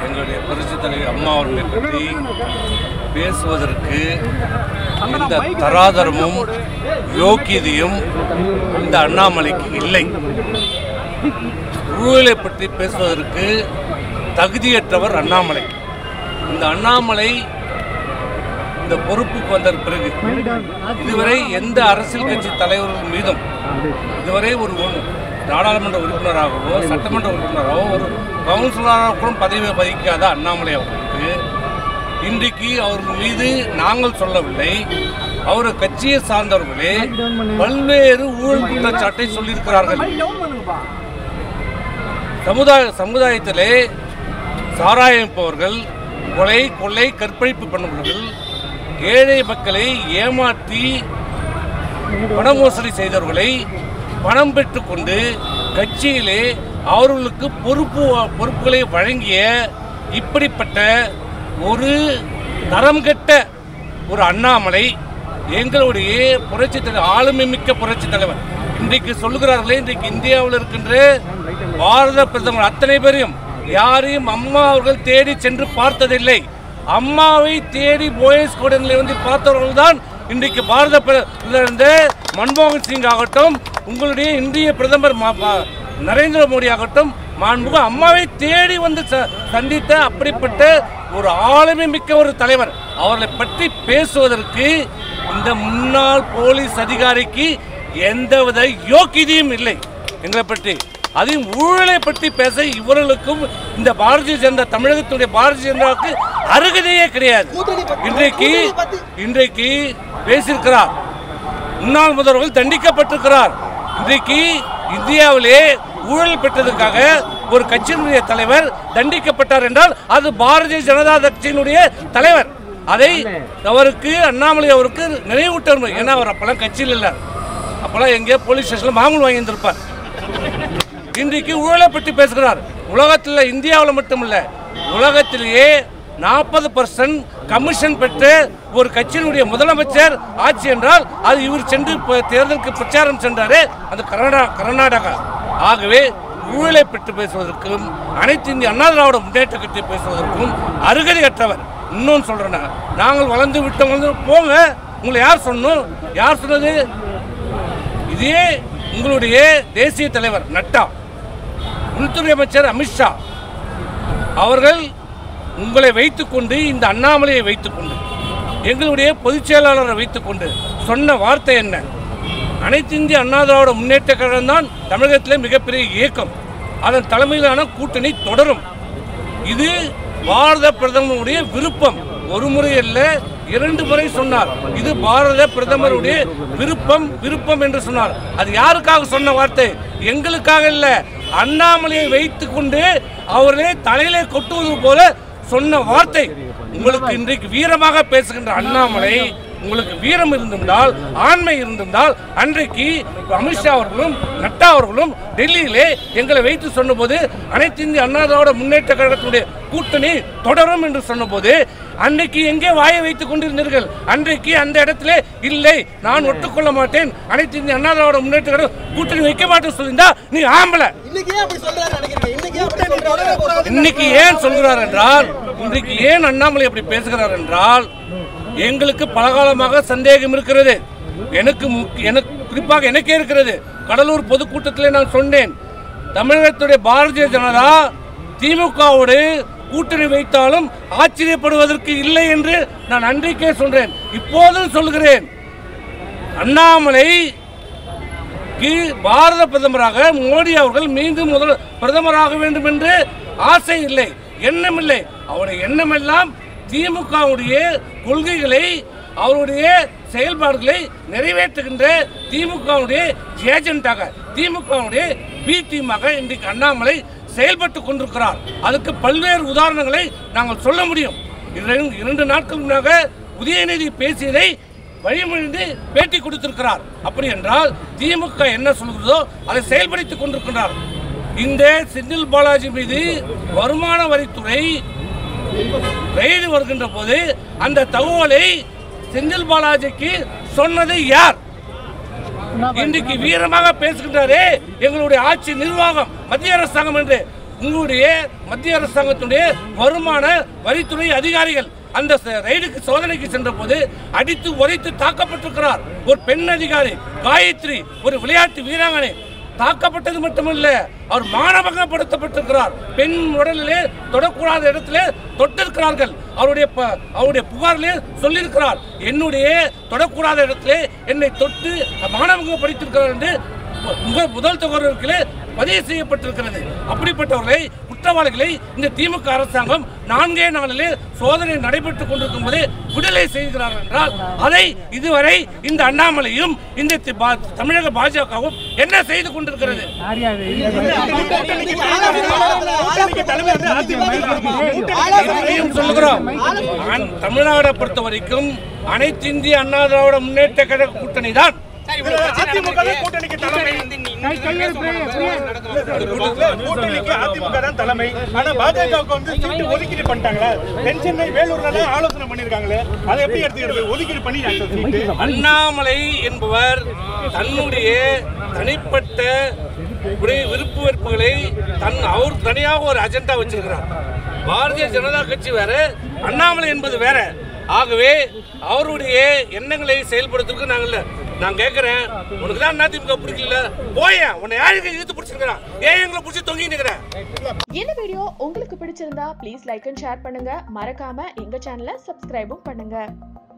எங்களுடைய புரட்சி தலைவர் அம்மா அவர்களை பற்றி பேசுவதற்கு எந்த தராதரமும் யோக்கியதையும் இந்த அண்ணாமலைக்கு இல்லை ஊழலை பற்றி பேசுவதற்கு தகுதியற்றவர் அண்ணாமலை இந்த அண்ணாமலை இந்த பொறுப்புக்கு வந்த பிறகு இதுவரை எந்த அரசியல் கட்சி தலைவர்கள் மீதும் இதுவரை ஒரு ஒ- நாடாளுமன்ற உறுப்பினராகவோ சட்டமன்ற உறுப்பினராகவோ ஒரு கவுன்சிலராக கூட பதவி வகிக்காத அண்ணாமலை அவர்களுக்கு இன்றைக்கு அவர்கள் மீது நாங்கள் சொல்லவில்லை அவர் கட்சியை சார்ந்தவர்களே பல்வேறு ஊழல் குற்றச்சாட்டை சொல்லியிருக்கிறார்கள் சமுதாய சமுதாயத்திலே சாராயமிப்பவர்கள் கொலை கொள்ளை கற்பழிப்பு பண்ணுபவர்கள் ஏழை மக்களை ஏமாற்றி பண மோசடி செய்தவர்களை பணம் பெற்றுக்கொண்டு கட்சியிலே அவர்களுக்கு பொறுப்பு பொறுப்புகளை வழங்கிய இப்படிப்பட்ட ஒரு தரம் கெட்ட ஒரு அண்ணாமலை எங்களுடைய புரட்சி தலைவர் ஆளுமை மிக்க புரட்சி தலைவர் இன்றைக்கு சொல்லுகிறார்களே இன்றைக்கு இந்தியாவில் இருக்கின்ற பாரத பிரதமர் அத்தனை பேரையும் யாரையும் அம்மா அவர்கள் தேடி சென்று பார்த்ததில்லை அம்மாவை தேடி போயஸ் கோடனில் வந்து பார்த்தவர்கள் தான் இன்றைக்கு பாரத பிரதமர் இருந்த மன்மோகன் சிங் ஆகட்டும் உங்களுடைய இந்திய பிரதமர் மா- மா- நரேந்திர மோடி ஆகட்டும் மாண்புக அம்மாவை தேடி வந்து ச- சந்தித்த அப்படிப்பட்ட ஒரு ஆளுமை மிக்க ஒரு தலைவர் அவர்களை பற்றி பேசுவதற்கு இந்த முன்னாள் போலீஸ் அதிகாரிக்கு எந்தவித யோக்கியதையும் இல்லை எங்களை பற்றி அதையும் ஊழலை பற்றி பேச இவர்களுக்கும் இந்த பாரதிய ஜனதா தமிழகத்துடைய பாரதிய ஜனதாவுக்கு அருகதையே கிடையாது இன்றைக்கு இன்றைக்கு பேசியிருக்கிறார் முன்னாள் முதல்வர்கள் தண்டிக்கப்பட்டிருக்கிறார் இன்றைக்கு இந்தியாவிலே ஊழல் பெற்றதற்காக ஒரு கட்சியினுடைய தலைவர் தண்டிக்கப்பட்டார் என்றால் அது பாரதிய ஜனதா கட்சியினுடைய தலைவர் அதை அவருக்கு அண்ணாமலை அவருக்கு நினைவூட்ட ஏன்னா அவர் அப்பெல்லாம் கட்சியில் இல்லை அப்பெல்லாம் எங்கேயோ போலீஸ் ஸ்டேஷனில் மாமூல் வாங்கி இருந்திருப்பார் இன்றைக்கு ஊழலை பற்றி பேசுகிறார் உலகத்தில் இந்தியாவில் மட்டுமில்ல உலகத்திலேயே நாற்பது பர்சன்ட் கமிஷன் பெற்ற ஒரு கட்சியினுடைய முதலமைச்சர் ஆட்சி என்றால் அது இவர் சென்று இப்ப தேர்தலுக்கு பிரச்சாரம் சென்றாரே அது கர்நாடகா கர்நாடகா ஆகவே ஊழலை பற்றி பேசுவதற்கும் அனைத்து இந்திய அண்ணா திராவிட முன்னேற்ற கட்சி பேசுவதற்கும் அருகதையற்றவர் இன்னொன்று சொல்றேன் நான். நாங்கள் வளர்ந்து விட்டோம் வந்து போங்க உங்களை யார் சொன்னோம் யார் சொன்னது இதே உங்களுடைய தேசிய தலைவர் நட்டா உள்துறை அமைச்சர் அமித்ஷா அவர்கள் உங்களை வைத்துக்கொண்டு இந்த அண்ணாமலையை வைத்துக்கொண்டு எங்களுடைய பொதுச் செயலாளரை வைத்துக்கொண்டு சொன்ன வார்த்தை என்ன அனைத்து இந்திய அண்ணா திராவிட முன்னேற்ற கழகம் தான் தமிழகத்திலே மிகப்பெரிய இயக்கம் அதன் தலைமையிலான கூட்டணி தொடரும் இது பாரத பிரதமருடைய விருப்பம் ஒரு முறை அல்ல இரண்டு முறை சொன்னார் இது பாரத பிரதமருடைய விருப்பம் விருப்பம் என்று சொன்னார் அது யாருக்காக சொன்ன வார்த்தை எங்களுக்காக இல்ல அண்ணாமலையை வைத்துக் கொண்டு அவர்களே தலையிலே கொட்டுவது போல சொன்ன வார்த்தை உங்களுக்கு இன்றைக்கு வீரமாக பேசுகின்ற அண்ணாமலை உங்களுக்கு வீரம் இருந்திருந்தால் ஆண்மை இருந்திருந்தால் அன்றைக்கு அமித்ஷா அவர்களும் நட்டா அவர்களும் டெல்லியிலே எங்களை வைத்து சொன்னபோது அனைத்து இந்திய அண்ணா திராவிட முன்னேற்ற கழகத்தினுடைய கூட்டணி தொடரும் என்று சொன்னபோது அன்னைக்கு எங்கே வாயை வைத்துக் கொண்டிருந்தீர்கள் அன்றைக்கு அந்த இடத்திலே இல்லை நான் ஒட்டுக்கொள்ள மாட்டேன் அனைத்து இந்திய அண்ணா திராவிட முன்னேற்ற கழகம் கூட்டணி வைக்க மாட்டேன் சொல்லியிருந்தா நீ ஆம்பளை இன்னைக்கு ஏன் அப்படி சொல்றாரு நினைக்கிறீங்க இன்னைக்கு ஏன் அப்படி சொல்றாரு இன்னைக்கு ஏன் சொல்கிறார் என்றால் இன்றைக்கு ஏன் அண்ணாமலை அப்படி பேசுகிறார் என்றால் எங்களுக்கு பலகாலமாக சந்தேகம் இருக்கிறது எனக்கு முக்கிய- எனக்கு குறிப்பாக எனக்கே இருக்கிறது கடலூர் பொதுக்கூட்டத்திலே நான் சொன்னேன் தமிழகத்துடைய பாரதிய ஜனதா திமுகவோடு கூட்டணி வைத்தாலும் ஆச்சரியப்படுவதற்கு இல்லை என்று நான் அன்றைக்கே சொல்றேன் இப்போதும் சொல்கிறேன் அண்ணாமலை க்கு பாரத பிரதமராக மோடி அவர்கள் மீண்டும் முதல் பிரதமராக வேண்டும் என்று ஆசை இல்லை எண்ணம் இல்லை அவருடைய எண்ணமெல்லாம் திமுகவுடைய கொள்கைகளை அவருடைய செயல்பாடுகளை நிறைவேற்றுகின்ற திமுகவுடைய ஏஜென்ட்டாக திமுகவுடைய பி டீமாக இன்றைக்கு அண்ணாமலை செயல்பட்டு கொண்டிருக்கிறார் அதுக்கு பல்வேறு உதாரணங்களை நாங்கள் சொல்ல முடியும் இரண்டு இரண்டு நாட்கள் முன்னாக உதயநிதி பேசியதை வழிமொழிந்து பேட்டி கொடுத்திருக்கிறார் அப்படி என்றால் திமுக என்ன சொல்கிறதோ அதை செயல்படுத்திக் கொண்டிருக்கிறார் இந்த செந்தில் பாலாஜி மீது வருமான வரித்துறை ரெய்டு வருகின்ற போது அந்த தகவலை செந்தில் பாலாஜிக்கு சொன்னது யார் இன்றைக்கு வீரமாக பேசுகின்றாரே எங்களுடைய ஆட்சி நிர்வாகம் மத்திய அரசாங்கம் என்று உங்களுடைய மத்திய அரசாங்கத்துடைய வருமான வரித்துறை அதிகாரிகள் அந்த ச- ரைடுக்கு சோதனைக்கு சென்ற போது அடித்து உதைத்து தாக்கப்பட்டிருக்கிறார் ஒரு பெண் அதிகாரி காயத்ரி ஒரு விளையாட்டு வீராங்கனை தாக்கப்பட்டது மட்டுமல்ல அவர் மானபங்கப்படுத்தப்பட்டிருக்கிறார் பெண் உடலிலே தொடக்கூடாத இடத்திலே தொட்டிருக்கிறார்கள் அவருடைய ப- அவருடைய புகாரிலே சொல்லியிருக்கிறார் என்னுடைய தொடக்கூடாத இடத்திலே என்னை தொட்டு மானபங்கப்படுத்தியிருக்கிறார் என்று முக- முதல் தகவல்களே பதிவு செய்யப்பட்டிருக்கிறது அப்படிப்பட்டவர்களை குற்றவாளிகளை இந்த திமுக அரசாங்கம் நான்கே நாளிலே சோதனை நடைபெற்றுக் கொண்டிருக்கும் போது விடுதலை செய்கிறார்கள் என்றால் அதை இதுவரை இந்த அண்ணாமலையும் இந்த தி- பா- தமிழக பாஜகவும் என்ன செய்து கொண்டிருக்கிறது இதையும் சொல்லுகிறோம் நான் தமிழ்நாடை பொறுத்த வரைக்கும் அனைத்து இந்திய அண்ணா திராவிட முன்னேற்ற கழக கூட்டணி தான் அதிமுக தான் கூட்டணிக்கு தலைமை கூட்டணிக்கு அதிமுக தான் தலைமை ஆனா பாஜகவுக்கு வந்து சீட்டு ஒதுக்கீடு பண்ணிட்டாங்களா தென்சென்னை வேலூர்ல ஆலோசனை பண்ணிருக்காங்களே அதை எப்படி எடுத்துக்கிறது ஒதுக்கீடு பண்ணிட்டாங்க சீட்டு அண்ணாமலை என்பவர் தன்னுடைய தனிப்பட்ட விரு- விருப்பு வெறுப்புகளை தன் அவர் தனியாக ஒரு அஜெண்டா வச்சிருக்கிறார் பாரதிய ஜனதா கட்சி வேற அண்ணாமலை என்பது வேற ஆகவே அவருடைய எண்ணங்களை செயல்படுத்துறதுக்கு நாங்கள் இல்ல நான் கேட்கிறேன் உனக்கு தான் அதிமுக பிடிக்கல போயேன் உன்னை யாருக்கு இழுத்து பிடிச்சிருக்கிறான் ஏன் எங்களை பிடிச்சி தொங்கிட்டு இருக்கிறேன் இந்த வீடியோ உங்களுக்கு பிடிச்சிருந்தா ப்ளீஸ் லைக் அண்ட் ஷேர் பண்ணுங்க மறக்காம எங்க சேனலை சப்ஸ்கிரைபும் பண்ணுங்க